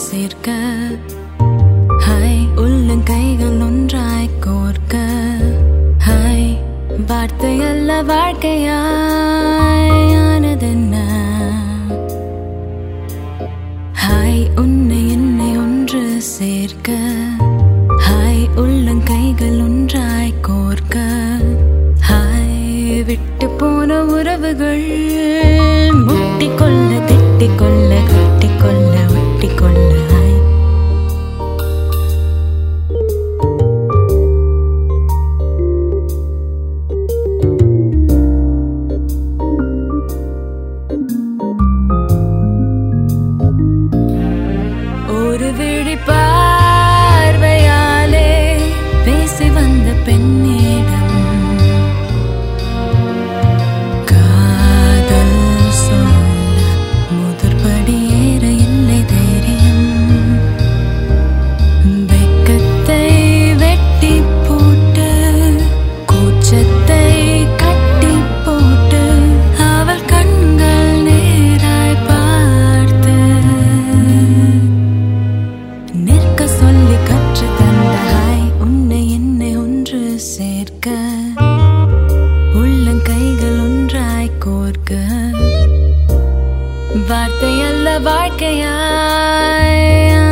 சேர்க்க ஹாய் உள்ளங்கைகள் ஒன்றாய் கோர்க்க hi வார்த்தையல்ல வாழ்க்கையானதென்ன hi உன்னை என்னை ஒன்று சேர்க்க ஹாய் உள்ளங்கைகள் ஒன்றாய் கோர்க்க ஹாய் விட்டு போன உறவுகள் முட்டிக்கொள்ள திட்டிக்கொள்ள கட்டிக்கொள்ள ஒட்டிக்கொள்ள ஹாய் ஒரு விழி பார்வையாலே பேசி வந்த பெண்ணிடம் காதல் சொல்ல முதற்படி ஏற இல்லை தைரியம் வெக்கத்தை வெட்டி போட்டு கூச்சத்தை கட்டி போட்டு அவள் கண்கள் நேராய் பார்த்து நிற்க சொல்லி கற்று தந்த ஹாய் உன்னை என்னை ஒன்று சேர்க்க உள்ளங்கைகள் ஒன்றாய் கோர்க்க வார்த்தை அல்ல வாழ்க்கையாய்